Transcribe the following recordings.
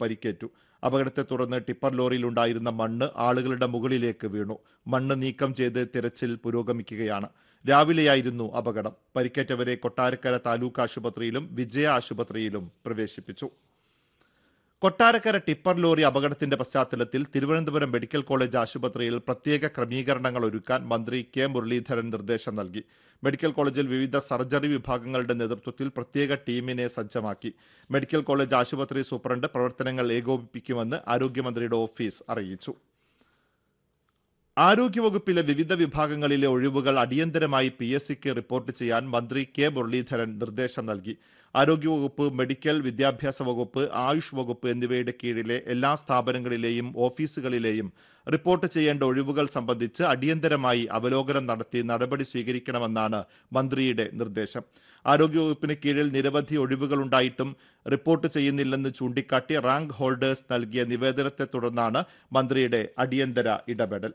പരിക്കേറ്റു അപകടത്തെ തുടർന്ന് ടിപ്പർ ലോറിയിലുണ്ടായിരുന്ന മണ്ണ് ആളുകളുടെ മുകളിലേക്ക് വീണു മണ്ണ് നീക്കം ചെയ്ത് തിരച്ചിൽ പുരോഗമിക്കുകയാണ് രാവിലെയായിരുന്നു അപകടം പരിക്കേറ്റവരെ കൊട്ടാരക്കര താലൂക്ക് ആശുപത്രിയിലും വിജയ ആശുപത്രിയിലും പ്രവേശിപ്പിച്ചു കൊട്ടാരക്കര ടിപ്പർ ലോറി അപകടത്തിന്റെ പശ്ചാത്തലത്തിൽ തിരുവനന്തപുരം മെഡിക്കൽ കോളേജ് ആശുപത്രിയിൽ പ്രത്യേക ക്രമീകരണങ്ങൾ ഒരുക്കാൻ മന്ത്രി കെ മുരളീധരൻ നിർദ്ദേശം നൽകി മെഡിക്കൽ കോളേജിൽ വിവിധ സർജറി വിഭാഗങ്ങളുടെ നേതൃത്വത്തിൽ പ്രത്യേക ടീമിനെ സജ്ജമാക്കി മെഡിക്കൽ കോളേജ് ആശുപത്രി സൂപ്രണ്ട് പ്രവർത്തനങ്ങൾ ഏകോപിപ്പിക്കുമെന്ന് ആരോഗ്യമന്ത്രിയുടെ ഓഫീസ് അറിയിച്ചു ആരോഗ്യവകുപ്പിലെ വിവിധ വിഭാഗങ്ങളിലെ ഒഴിവുകൾ അടിയന്തരമായി പി എസ് സിക്ക് റിപ്പോർട്ട് ചെയ്യാൻ മന്ത്രി കെ മുരളീധരൻ നിർദ്ദേശം നൽകി ആരോഗ്യവകുപ്പ് മെഡിക്കൽ വിദ്യാഭ്യാസ വകുപ്പ് ആയുഷ് വകുപ്പ് എന്നിവയുടെ കീഴിലെ എല്ലാ സ്ഥാപനങ്ങളിലെയും ഓഫീസുകളിലെയും റിപ്പോർട്ട് ചെയ്യേണ്ട ഒഴിവുകൾ സംബന്ധിച്ച് അടിയന്തരമായി അവലോകനം നടത്തി നടപടി സ്വീകരിക്കണമെന്നാണ് മന്ത്രിയുടെ നിർദ്ദേശം ആരോഗ്യവകുപ്പിന് കീഴിൽ നിരവധി ഒഴിവുകളുണ്ടായിട്ടും റിപ്പോർട്ട് ചെയ്യുന്നില്ലെന്ന് ചൂണ്ടിക്കാട്ടി റാങ്ക് ഹോൾഡേഴ്സ് നൽകിയ നിവേദനത്തെ തുടർന്നാണ് മന്ത്രിയുടെ അടിയന്തര ഇടപെടൽ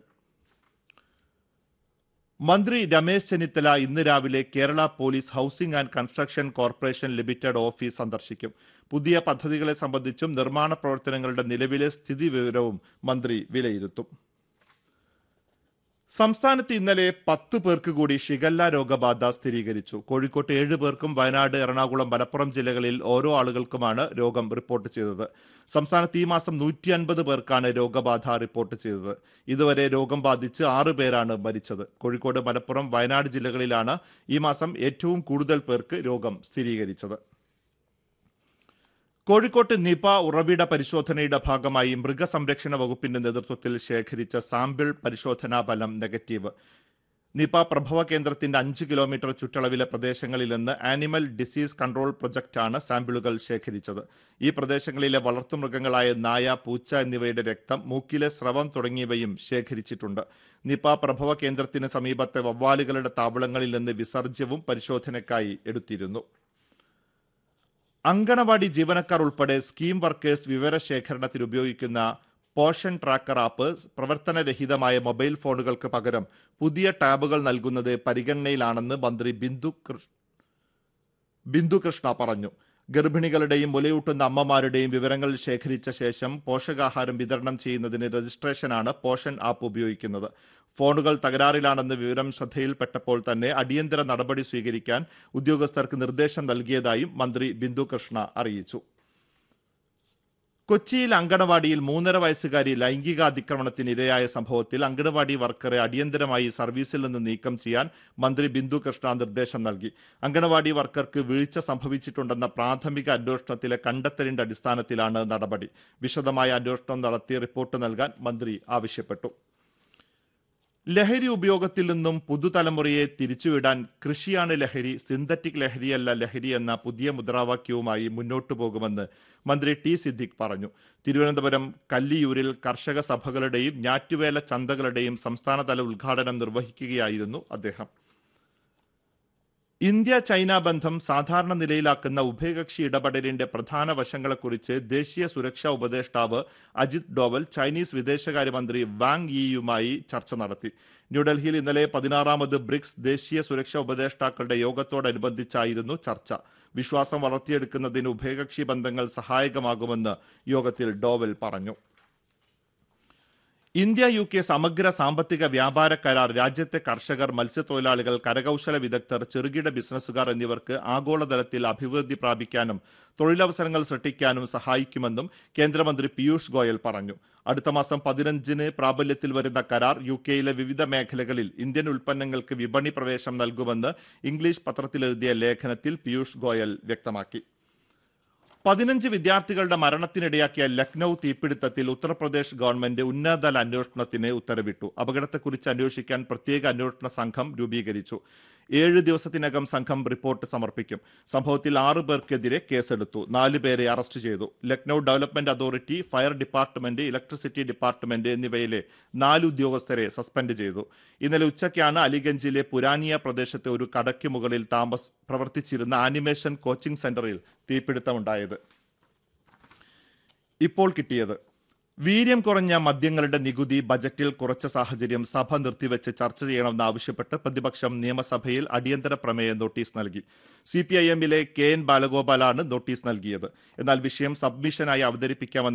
മന്ത്രി രമേശ് ചെന്നിത്തല ഇന്ന് രാവിലെ Kerala Police Housing and Construction Corporation Limited office സന്ദർശിക്കും പുതിയ പദ്ധതികളെ സംബന്ധിച്ചും നിർമ്മാണ പ്രവർത്തനങ്ങളുടെ നിലവിലെ സ്ഥിതി വിവരവും മന്ത്രി വിലയിരുത്തും സംസ്ഥാനത്ത് ഇന്നലെ പത്ത് പേർക്ക് കൂടി ഷിഗല്ല രോഗബാധ സ്ഥിരീകരിച്ചു കോഴിക്കോട്ട് ഏഴ് പേർക്കും വയനാട് എറണാകുളം മലപ്പുറം ജില്ലകളിൽ ഓരോ ആളുകൾക്കുമാണ് രോഗം റിപ്പോർട്ട് ചെയ്തത് സംസ്ഥാനത്ത് ഈ മാസം നൂറ്റി അൻപത് പേർക്കാണ് രോഗബാധ റിപ്പോർട്ട് ചെയ്തത് ഇതുവരെ രോഗം ബാധിച്ച് ആറ് പേരാണ് മരിച്ചത് കോഴിക്കോട് മലപ്പുറം വയനാട് ജില്ലകളിലാണ് ഈ മാസം ഏറ്റവും കൂടുതൽ പേർക്ക് രോഗം സ്ഥിരീകരിച്ചത് കോഴിക്കോട്ട് നിപ ഉറവിട പരിശോധനയുടെ ഭാഗമായി മൃഗസംരക്ഷണ വകുപ്പിന്റെ നേതൃത്വത്തിൽ ശേഖരിച്ച സാമ്പിൾ പരിശോധനാ ഫലം നെഗറ്റീവ് നിപ പ്രഭവ കേന്ദ്രത്തിന്റെ അഞ്ച് കിലോമീറ്റർ ചുറ്റളവിലെ പ്രദേശങ്ങളിൽ നിന്ന് ആനിമൽ ഡിസീസ് കൺട്രോൾ പ്രൊജക്റ്റാണ് സാമ്പിളുകൾ ശേഖരിച്ചത് ഈ പ്രദേശങ്ങളിലെ വളർത്തുമൃഗങ്ങളായ നായ പൂച്ച എന്നിവയുടെ രക്തം മൂക്കിലെ സ്രവം തുടങ്ങിയവയും ശേഖരിച്ചിട്ടുണ്ട് നിപ പ്രഭവ കേന്ദ്രത്തിന് സമീപത്തെ വവ്വാലുകളുടെ താവളങ്ങളിൽ നിന്ന് വിസർജ്യവും പരിശോധനയ്ക്കായി എടുത്തിരുന്നു അങ്കണവാടി ജീവനക്കാർ ഉൾപ്പെടെ സ്കീം വർക്കേഴ്സ് വിവരശേഖരണത്തിന് ഉപയോഗിക്കുന്ന പോഷൻ ട്രാക്കർ ആപ്പ് പ്രവർത്തനരഹിതമായ മൊബൈൽ ഫോണുകൾക്ക് പകരം പുതിയ ടാബുകൾ നൽകുന്നത് പരിഗണനയിലാണെന്ന് മന്ത്രി ബിന്ദു കൃഷ്ണ ബിന്ദു കൃഷ്ണ പറഞ്ഞു ഗർഭിണികളുടെയും മുലയൂട്ടുന്ന അമ്മമാരുടെയും വിവരങ്ങൾ ശേഖരിച്ച ശേഷം പോഷകാഹാരം വിതരണം ചെയ്യുന്നതിന് രജിസ്ട്രേഷനാണ് പോഷൻ ആപ്പ് ഉപയോഗിക്കുന്നത് ഫോണുകൾ തകരാറിലാണെന്ന് വിവരം ശ്രദ്ധയിൽപ്പെട്ടപ്പോൾ തന്നെ അടിയന്തര നടപടി സ്വീകരിക്കാൻ ഉദ്യോഗസ്ഥർക്ക് നിർദ്ദേശം നൽകിയതായും മന്ത്രി ബിന്ദു കൃഷ്ണ അറിയിച്ചു കൊച്ചിയിൽ അങ്കണവാടിയിൽ മൂന്നര വയസ്സുകാരി ലൈംഗികാതിക്രമണത്തിന് ഇരയായ സംഭവത്തിൽ അങ്കണവാടി വർക്കറെ അടിയന്തരമായി സർവീസിൽ നിന്ന് നീക്കം ചെയ്യാൻ മന്ത്രി ബിന്ദു കൃഷ്ണ നിർദ്ദേശം നൽകി അങ്കണവാടി വർക്കർക്ക് വീഴ്ച സംഭവിച്ചിട്ടുണ്ടെന്ന പ്രാഥമിക അന്വേഷണത്തിലെ കണ്ടെത്തലിന്റെ അടിസ്ഥാനത്തിലാണ് നടപടി വിശദമായ അന്വേഷണം നടത്തി റിപ്പോർട്ട് നൽകാൻ മന്ത്രി ആവശ്യപ്പെട്ടു ലഹരി ഉപയോഗത്തിൽ നിന്നും പുതുതലമുറയെ തിരിച്ചുവിടാൻ കൃഷിയാണ് ലഹരി സിന്തറ്റിക് ലഹരിയല്ല ലഹരി എന്ന പുതിയ മുദ്രാവാക്യവുമായി മുന്നോട്ടു പോകുമെന്ന് മന്ത്രി ടി സിദ്ദിഖ് പറഞ്ഞു തിരുവനന്തപുരം കല്ലിയൂരിൽ കർഷക സഭകളുടെയും ഞാറ്റുവേല ചന്തകളുടെയും സംസ്ഥാനതല ഉദ്ഘാടനം നിർവഹിക്കുകയായിരുന്നു അദ്ദേഹം ഇന്ത്യ ചൈന ബന്ധം സാധാരണ നിലയിലാക്കുന്ന ഉഭയകക്ഷി ഇടപെടലിന്റെ പ്രധാന വശങ്ങളെക്കുറിച്ച് ദേശീയ സുരക്ഷാ ഉപദേഷ്ടാവ് അജിത് ഡോവൽ ചൈനീസ് വിദേശകാര്യമന്ത്രി വാങ് യിയുമായി ചർച്ച നടത്തി ന്യൂഡൽഹിയിൽ ഇന്നലെ പതിനാറാമത് ബ്രിക്സ് ദേശീയ സുരക്ഷാ ഉപദേഷ്ടാക്കളുടെ യോഗത്തോടനുബന്ധിച്ചായിരുന്നു ചർച്ച വിശ്വാസം വളർത്തിയെടുക്കുന്നതിന് ഉഭയകക്ഷി ബന്ധങ്ങൾ സഹായകമാകുമെന്ന് യോഗത്തിൽ ഡോവൽ പറഞ്ഞു ഇന്ത്യ യു കെ സമഗ്ര സാമ്പത്തിക വ്യാപാര കരാർ രാജ്യത്തെ കർഷകർ മത്സ്യത്തൊഴിലാളികൾ കരകൗശല വിദഗ്ധർ ചെറുകിട ബിസിനസ്സുകാർ എന്നിവർക്ക് ആഗോളതലത്തിൽ അഭിവൃദ്ധി പ്രാപിക്കാനും തൊഴിലവസരങ്ങൾ സൃഷ്ടിക്കാനും സഹായിക്കുമെന്നും കേന്ദ്രമന്ത്രി പീയൂഷ് ഗോയൽ പറഞ്ഞു അടുത്ത മാസം പതിനഞ്ചിന് പ്രാബല്യത്തിൽ വരുന്ന കരാർ യു കെയിലെ വിവിധ മേഖലകളിൽ ഇന്ത്യൻ ഉൽപ്പന്നങ്ങൾക്ക് വിപണി പ്രവേശം നൽകുമെന്ന് ഇംഗ്ലീഷ് പത്രത്തിലെഴുതിയ ലേഖനത്തിൽ പീയൂഷ് ഗോയൽ വ്യക്തമാക്കി പതിനഞ്ച് വിദ്യാർത്ഥികളുടെ മരണത്തിനിടയാക്കിയ ലക്നൌ തീപിടുത്തത്തിൽ ഉത്തർപ്രദേശ് ഗവൺമെന്റ് ഉന്നതതല അന്വേഷണത്തിന് ഉത്തരവിട്ടു അപകടത്തെക്കുറിച്ച് അന്വേഷിക്കാൻ പ്രത്യേക അന്വേഷണ സംഘം രൂപീകരിച്ചു ഏഴ് ദിവസത്തിനകം സംഘം റിപ്പോർട്ട് സമർപ്പിക്കും സംഭവത്തിൽ ആറു പേർക്കെതിരെ കേസെടുത്തു നാല് പേരെ അറസ്റ്റ് ചെയ്തു Lucknow development authority fire department electricity department എന്നിവയിലെ നാല് ഉദ്യോഗസ്ഥരെ സസ്പെൻഡ് ചെയ്തു ഇന്നലെ ഉച്ചയ്ക്കാണ് അലിഗഞ്ചിലെ പുരാനിയ പ്രദേശത്തെ ഒരു കടയ്ക്ക് മുകളിൽ താമസ് പ്രവർത്തിച്ചിരുന്ന ആനിമേഷൻ കോച്ചിംഗ് സെന്ററിൽ തീപിടുത്തമുണ്ടായത് ഇപ്പോൾ കിട്ടിയത് വീര്യം കുറഞ്ഞ മദ്യങ്ങളുടെ നികുതി ബജറ്റിൽ കുറച്ച സാഹചര്യം സഭ നിർത്തിവെച്ച് ചർച്ച ചെയ്യണമെന്നാവശ്യപ്പെട്ട് പ്രതിപക്ഷം നിയമസഭയിൽ അടിയന്തര പ്രമേയ നോട്ടീസ് നൽകി സി പി ഐ എമ്മിലെ കെ എൻ ബാലഗോപാലാണ് നോട്ടീസ് നൽകിയത് എന്നാൽ വിഷയം സബ്മിഷനായി അവതരിപ്പിക്കാമെന്ന്